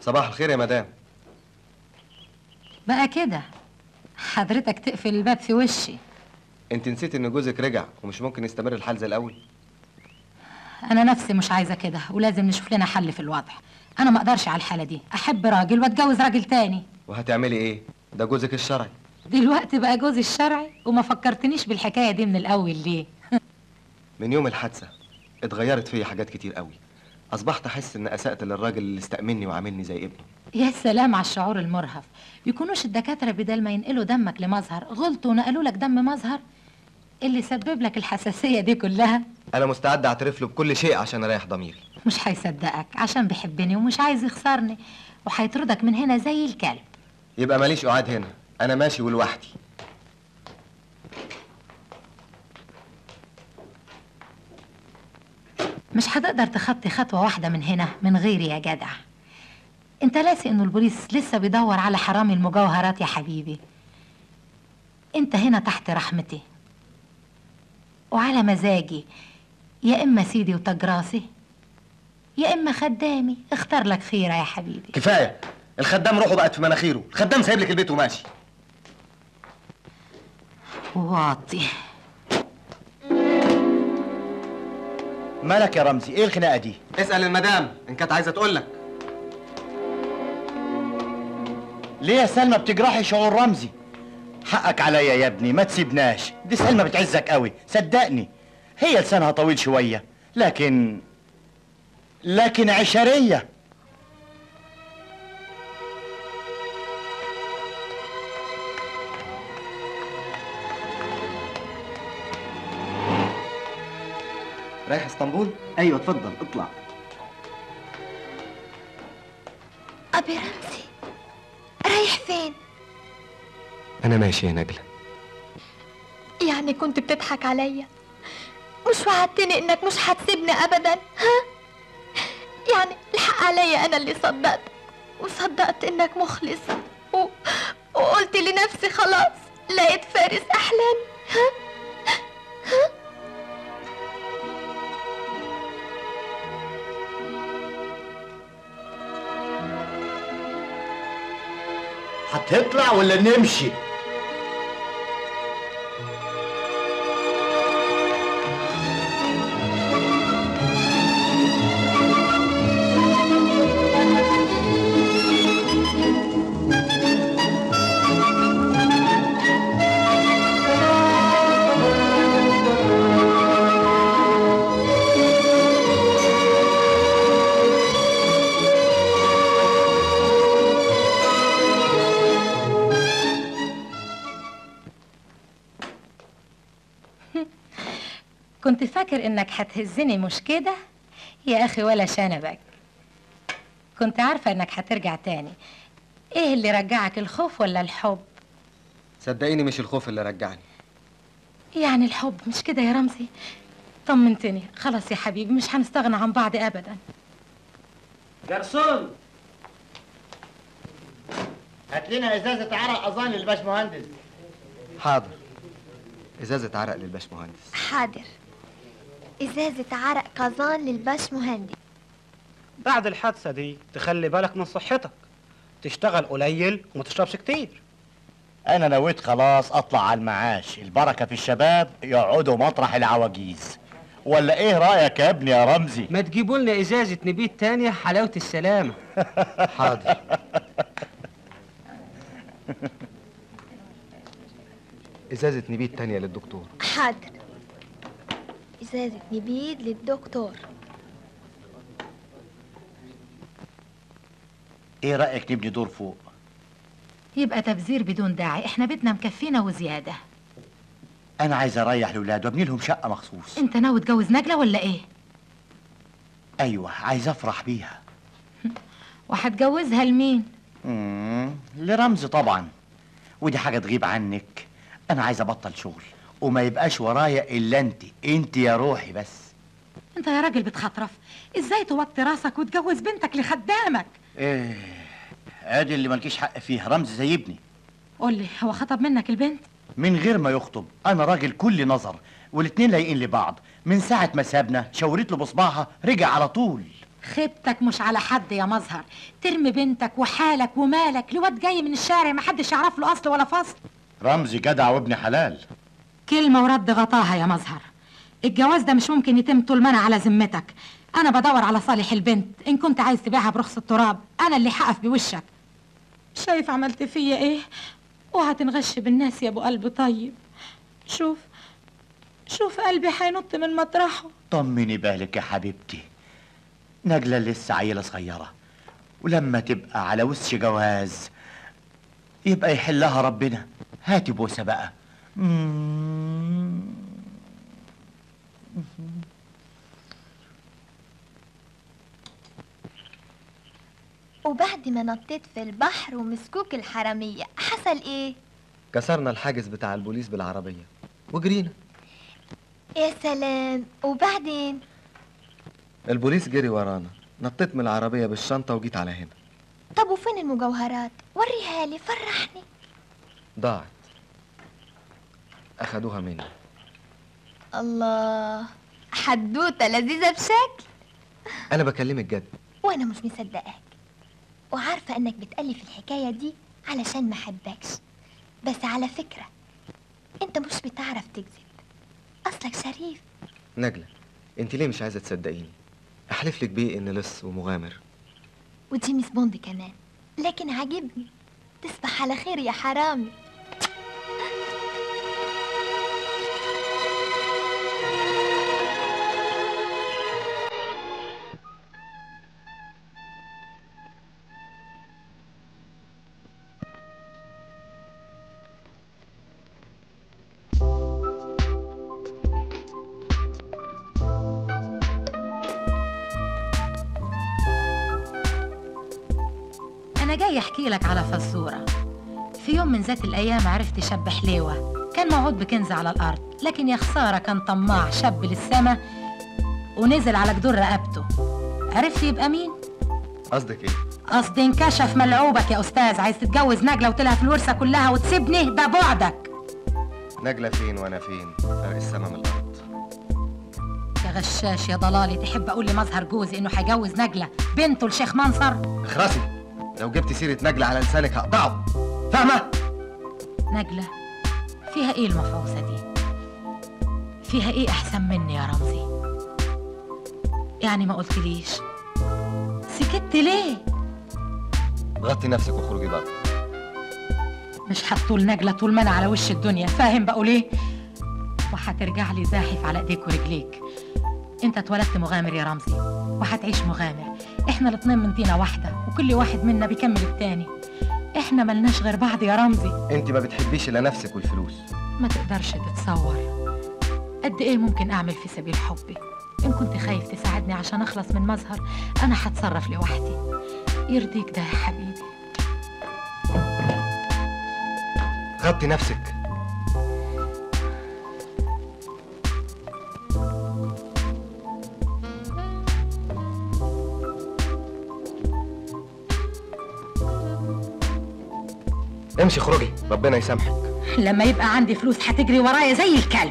صباح الخير يا مدام بقى كده حضرتك تقفل الباب في وشي انت نسيت ان جوزك رجع ومش ممكن يستمر الحال زي الاول انا نفسي مش عايزه كده ولازم نشوف لنا حل في الوضع انا ما اقدرش على الحاله دي احب راجل واتجوز راجل تاني وهتعملي ايه ده جوزك الشرعي دلوقتي بقى جوزي الشرعي وما فكرتنيش بالحكايه دي من الاول ليه من يوم الحادثه اتغيرت فيا حاجات كتير قوي اصبحت احس ان اسأت للراجل اللي استأمني وعاملني زي ابنه يا سلام على الشعور المرهف يكونوش الدكاتره بدل ما ينقلوا دمك لمظهر غلطوا ونقلوا لك دم مظهر اللي سبب لك الحساسيه دي كلها انا مستعد اعترف له بكل شيء عشان اريح ضميري مش هيصدقك عشان بيحبني ومش عايز يخسرني وهيطردك من هنا زي الكلب يبقى ماليش قعاد هنا انا ماشي ولوحدي مش هتقدر تخطي خطوة واحدة من هنا من غيري يا جدع انت ناسي انه البوليس لسه بيدور على حرامي المجوهرات يا حبيبي انت هنا تحت رحمتي وعلى مزاجي يا اما سيدي وتاج راسي يا اما خدامي اختار لك خيرة يا حبيبي كفايه الخدام روحه بقت في مناخيره الخدام سايب لك البيت وماشي واطي مالك يا رمزي ايه الخناقه دي اسال المدام ان كانت عايزه تقول لك ليه يا سلمى بتجرحي شعور رمزي حقك عليا يا ابني ما تسيبناش دي سلمى بتعزك قوي صدقني هي لسانها طويل شويه لكن لكن عشريه رايح اسطنبول ايوه اتفضل اطلع أبي رمزي رايح فين؟ انا ماشي يا نجله يعني كنت بتضحك عليا مش وعدتني انك مش هتسيبني ابدا ها؟ يعني الحق عليا انا اللي صدقت وصدقت انك مخلص و... وقلت لنفسي خلاص لقيت فارس احلامي ها؟ ها؟ هتطلع ولا نمشي كنت فاكر انك هتهزني مش كده يا اخي ولا شنبك كنت عارفة انك هترجع تاني ايه اللي رجعك الخوف ولا الحب صدقيني مش الخوف اللي رجعني يعني الحب مش كده يا رمزي طمنتني خلاص يا حبيبي مش هنستغنى عن بعض ابدا جرسون هات لنا ازازه عرق اظن للباشمهندس حاضر ازازه عرق للباشمهندس حاضر ازازة عرق قزان للباش مهندس بعد الحادثة دي تخلي بالك من صحتك تشتغل قليل وما تشربش كتير انا نويت خلاص اطلع على المعاش البركه في الشباب يقعدوا مطرح العواجيز ولا ايه رايك يا ابني يا رمزي ما تجيبوا لنا ازازة نبيت تانية حلاوة السلامة حاضر ازازه نبيت تانية للدكتور حاضر ازازة نبيد للدكتور ايه رايك نبني دور فوق يبقى تبذير بدون داعي احنا بيتنا مكفينا وزيادة انا عايز اريح الاولاد وابني لهم شقه مخصوص انت ناوي تجوز نجلة ولا ايه ايوه عايز افرح بيها وهتجوزها لمين مم، لرمزي طبعا ودي حاجه تغيب عنك انا عايز ابطل شغل وما يبقاش ورايا الا انت انت يا روحي بس انت يا راجل بتخطرف ازاي توطي راسك وتجوز بنتك لخدامك ايه ادي اللي مالكيش حق فيها رمزي زي ابني قول لي هو خطب منك البنت من غير ما يخطب انا راجل كل نظر والاتنين لايقين لبعض من ساعه ما سابنا شاورت له بصباعها رجع على طول خيبتك مش على حد يا مظهر ترمي بنتك وحالك ومالك لواد جاي من الشارع محدش يعرف له اصل ولا فصل رمزي جدع وابن حلال كلمة ورد غطاها يا مظهر الجواز ده مش ممكن يتم طول ما انا على ذمتك انا بدور على صالح البنت ان كنت عايز تبيعها برخص التراب انا اللي حقف بوشك شايف عملت فيا ايه وهتنغش بالناس يا ابو قلب طيب شوف شوف قلبي هينط من مطرحه طمني بالك يا حبيبتي نجلة لسه عيلة صغيرة ولما تبقى على وش جواز يبقى يحلها ربنا هاتي بوسة بقى مم. وبعد ما نطيت في البحر ومسكوك الحرامية حصل ايه؟ كسرنا الحاجز بتاع البوليس بالعربية وجرينا يا سلام وبعدين البوليس جري ورانا نطيت من العربية بالشنطة وجيت على هنا طب وفين المجوهرات؟ وريها لي فرحني ضاعت أخدوها مني الله حدوتة لذيذة بشكل أنا بكلمك جد وانا مش مصدقاك وعارفة انك بتألف الحكاية دي علشان ما حبكش بس على فكرة انت مش بتعرف تكذب اصلك شريف نجلة أنت ليه مش عايزة تصدقيني أحلف لك بيه إن لص ومغامر وجيمس بوند كمان لكن عاجبني تصبح على خير يا حرامي أنا جاي أحكي لك على فزورة في يوم من ذات الأيام عرفت شاب حليوة كان موعود بكنز على الأرض لكن يا خسارة كان طماع شاب للسما ونزل على جدور رقبته عرفت يبقى مين؟ قصدك إيه؟ قصدي انكشف ملعوبك يا أستاذ عايز تتجوز نجلة وتلهى في الورثة كلها وتسيبني ده بعدك نجلة فين وأنا فين فرق السما من الأرض يا غشاش يا ضلالي تحب أقول لمظهر جوزي إنه هيجوز نجلة بنته لشيخ منصر اخرسي لو جبت سيرة نجلة على لسانك هقطعه فاهمة؟ نجلة فيها ايه المفعوصة دي؟ فيها ايه احسن مني يا رمزي؟ يعني ما قلتليش سكت ليه؟ غطي نفسك واخرجي بره مش هتطول نجلة طول ما انا على وش الدنيا فاهم بقول ايه؟ وهترجع لي زاحف على ايديك ورجليك انت اتولدت مغامر يا رمزي وهتعيش مغامر احنا الاتنين من طينة واحدة وكل واحد منا بيكمل التاني احنا ملناش غير بعض يا رمزي انت ما بتحبيش الا نفسك والفلوس ما تقدرش تتصور قد ايه ممكن اعمل في سبيل حبي ان كنت خايف تساعدني عشان اخلص من مظهر انا هتصرف لوحدي يرضيك ده يا حبيبي غطي نفسك امشي اخرجي ربنا يسامحك لما يبقى عندي فلوس هتجري ورايا زي الكلب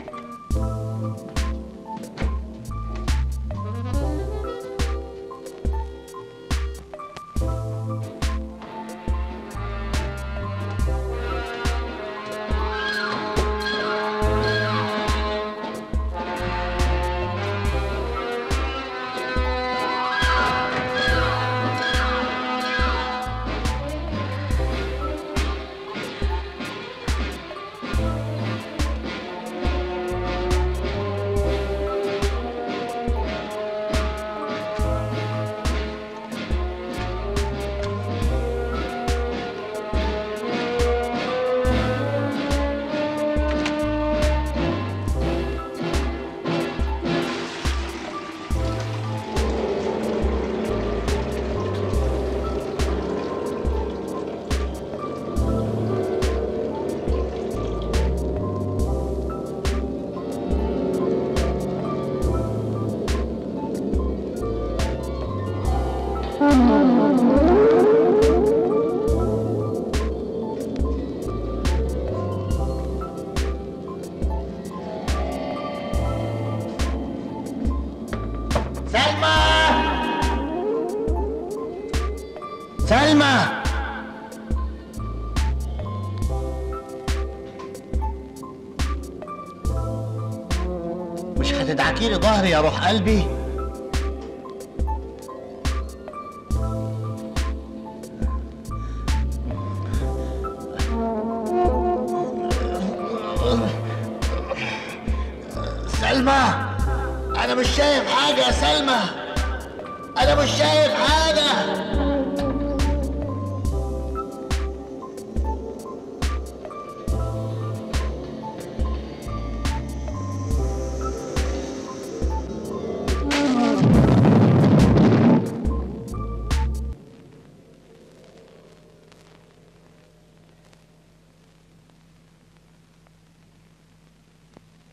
سلمى مش هتدعكي لي ظهري يا روح قلبي سلمى انا مش شايف حاجه يا سلمى انا مش شايف حاجه